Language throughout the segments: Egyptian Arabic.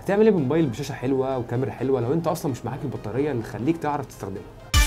هتعمل ايه بموبايل بشاشه حلوه وكاميرا حلوه لو انت اصلا مش معاك البطاريه اللي تخليك تعرف تستخدمها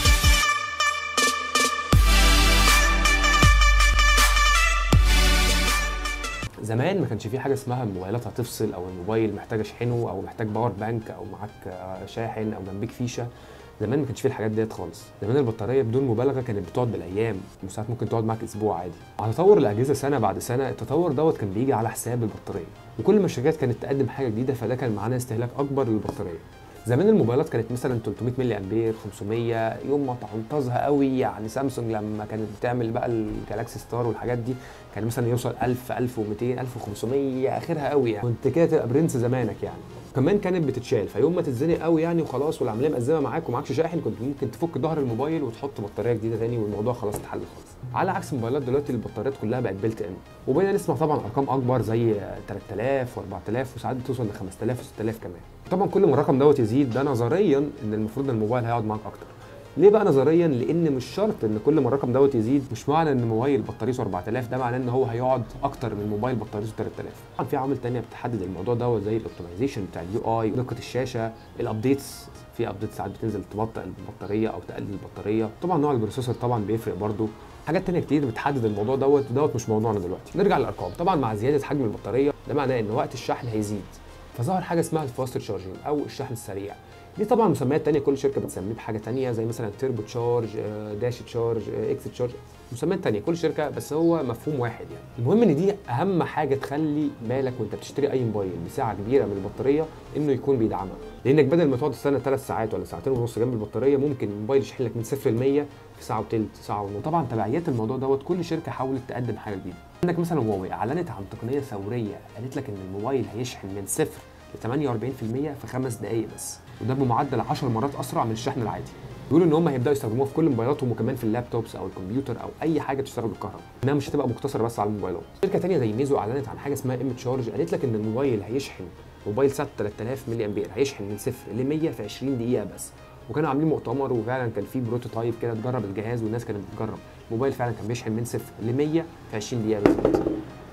زمان ما كانش في حاجه اسمها الموبايلات هتفصل او الموبايل محتاج اشحنه او محتاج باور بانك او معاك شاحن او جنبيك فيشه زمان ما كانش فيه الحاجات ديت خالص زمان البطاريه بدون مبالغه كانت بتقعد بالايام وساعات ممكن تقعد معاك اسبوع عادي مع تطور الاجهزه سنه بعد سنه التطور دوت كان بيجي على حساب البطاريه وكل ما الشركات كانت تقدم حاجه جديده فده كان معناه استهلاك اكبر للبطاريه زمان الموبايلات كانت مثلا 300 ملي امبير 500 يوم ما تعنطزها قوي يعني سامسونج لما كانت بتعمل بقى الجالاكسي ستار والحاجات دي كان مثلا يوصل 1000 1200 1500 اخرها قوي يعني كنت كده تبقى برنس زمانك يعني كمان كانت بتتشال فيوم ما تتزنق قوي يعني وخلاص والعمليه مأزمه معاك ومعكش شاحن كنت ممكن تفك ظهر الموبايل وتحط بطاريه جديده تاني والموضوع خلاص اتحل خالص على عكس الموبايلات دلوقتي البطاريات كلها بقت بيلت ان وبقينا نسمع طبعا ارقام اكبر زي 3000 و4000 وساعات بتوصل ل 5000 و6000 كمان طبعا كل ما الرقم دوت يزيد ده نظريا ان المفروض ان الموبايل هيقعد معاك اكتر ليه بقى نظريا لان مش شرط ان كل ما الرقم دوت يزيد مش معنى ان موبايل بطاريته 4000 ده معناه ان هو هيقعد اكتر من موبايل بطاريته 3000 طبعا في عوامل تانية بتحدد الموضوع دوت زي الاوبتمايزيشن بتاع اليو اي دقه الشاشه الابديتس في ابديت ساعات بتنزل تبطئ البطاريه او تقلل البطاريه طبعا نوع البروسيسور طبعا بيفرق برضو حاجات تانية كتير بتحدد الموضوع دوت ودوت مش موضوعنا دلوقتي نرجع للارقام طبعا مع زياده حجم البطاريه ده معناه ان وقت الشحن هيزيد فظهر حاجه اسمها الفاست تشارجنج او الشحن السريع دي طبعا مسميات تانية كل شركه بتسميه بحاجه تانية زي مثلا تيربو تشارج داش تشارج اكس تشارج مسميات تانية كل شركه بس هو مفهوم واحد يعني المهم ان دي اهم حاجه تخلي بالك وانت بتشتري اي موبايل بسعه كبيره من البطاريه انه يكون بيدعمها لانك بدل ما تقعد تستنى ثلاث ساعات ولا ساعتين ونص جنب البطاريه ممكن الموبايل يشحن لك من 0 ل 100 في ساعه وثلث ساعه ونص طبعا تبعيات الموضوع دوت كل شركه حاولت تقدم حاجه جديده عندك مثلا هواوي اعلنت عن تقنيه ثوريه قالت لك ان الموبايل هيشحن من صفر ل 48% في خمس دقائق بس وده بمعدل 10 مرات اسرع من الشحن العادي بيقولوا ان هم هيبداوا يستخدموها في كل موبايلاتهم وكمان في اللابتوبس او الكمبيوتر او اي حاجه بتشتغل بالكهرباء انها مش هتبقى مقتصره بس على الموبايلات شركه ثانيه زي ميزو اعلنت عن حاجه اسمها ام تشارج قالت لك ان الموبايل هيشحن موبايل سات 3000 ملي امبير هيشحن من صفر ل 100 في 20 دقيقه بس وكانوا عاملين مؤتمر وفعلا كان في بروتوتايب كده تجرب الجهاز والناس كانت بتجرب الموبايل فعلا كان بيشحن من صفر ل 100 في 20 دقيقه بالظبط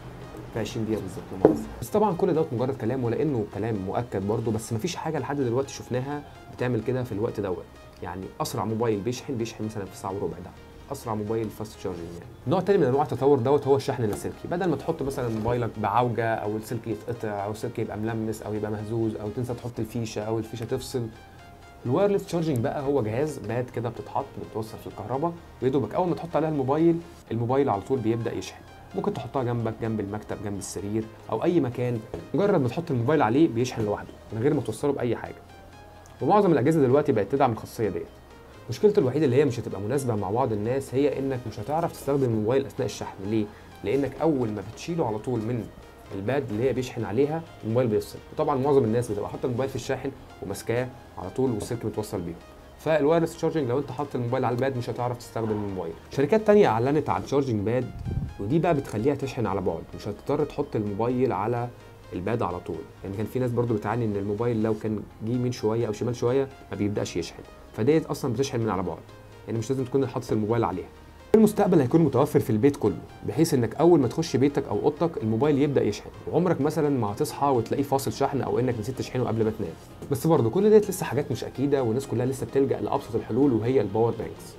في 20 دقيقه بالظبط لا بس طبعا كل دوت مجرد كلام ولانه كلام مؤكد برضه بس مفيش حاجه لحد دلوقتي شفناها بتعمل كده في الوقت دوت يعني اسرع موبايل بيشحن بيشحن مثلا في ساعه وربع ده اسرع موبايل فاست تشارجنج يعني نوع تاني من انواع التطور دوت هو الشحن اللاسلكي بدل ما تحط مثلا موبايلك بعوجه او السلك يتقطع او السلك يبقى ملمس او يبقى مهزوز او تنسى تحط الفيشه او الفيشه تفصل الوايرلس تشارجنج بقى هو جهاز باد كده بتتحط بتوصل في الكهرباء ويدوبك اول ما تحط عليها الموبايل الموبايل على طول بيبدا يشحن ممكن تحطها جنبك جنب المكتب جنب السرير او اي مكان مجرد ما تحط الموبايل عليه بيشحن لوحده من غير ما توصله باي حاجه ومعظم الاجهزه دلوقتي بقت تدعم الخاصيه ديت مشكلته الوحيده اللي هي مش هتبقى مناسبه مع بعض الناس هي انك مش هتعرف تستخدم الموبايل اثناء الشحن ليه لانك اول ما بتشيله على طول من الباد اللي هي بيشحن عليها الموبايل بيفصل وطبعا معظم الناس بتبقى حاطه الموبايل في الشاحن وماسكاه على طول والسلك متوصل بيه فالوايرلس تشارجنج لو انت حاطط الموبايل على الباد مش هتعرف تستخدم الموبايل شركات تانية اعلنت عن تشارجنج باد ودي بقى بتخليها تشحن على بعد مش هتضطر تحط الموبايل على الباد على طول يعني كان في ناس برضو بتعاني ان الموبايل لو كان جه يمين شويه او شمال شويه ما بيبداش يشحن فديت اصلا بتشحن من على بعد يعني مش لازم تكون حاطط الموبايل عليها في المستقبل هيكون متوفر في البيت كله بحيث انك اول ما تخش بيتك او اوضتك الموبايل يبدا يشحن وعمرك مثلا ما هتصحى وتلاقيه فاصل شحن او انك نسيت تشحنه قبل ما تنام بس برضه كل ديت لسه حاجات مش اكيده والناس كلها لسه بتلجا لابسط الحلول وهي الباور بانكس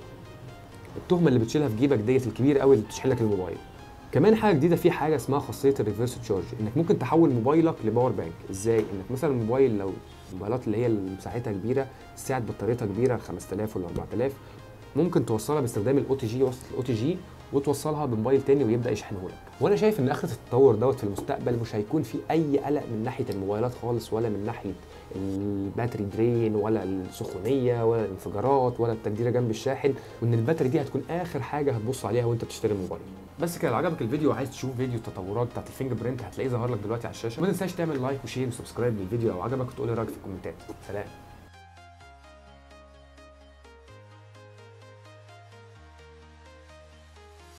التهمه اللي بتشيلها في جيبك ديت الكبيره قوي اللي بتشحن لك الموبايل كمان حاجه جديده في حاجه اسمها خاصيه الريفرس تشارج انك ممكن تحول موبايلك لباور بانك ازاي انك مثلا الموبايل لو الموبايلات اللي هي اللي مساحتها كبيره سعه بطاريتها كبيره 5000 ولا 4000 ممكن توصلها باستخدام الاو تي جي وصله الاو تي جي وتوصلها بموبايل تاني ويبدا يشحنه لك وانا شايف ان اخره التطور دوت في المستقبل مش هيكون في اي قلق من ناحيه الموبايلات خالص ولا من ناحيه الباتري درين ولا السخونيه ولا الانفجارات ولا التجديره جنب الشاحن وان الباتري دي هتكون اخر حاجه هتبص عليها وانت بتشتري الموبايل بس كده لو عجبك الفيديو وعايز تشوف فيديو التطورات بتاعت الفينجر برينت هتلاقيه ظهر لك دلوقتي على الشاشه ما تنساش تعمل لايك وشير وسبسكرايب للفيديو لو عجبك وتقول لي رايك في الكومنتات سلام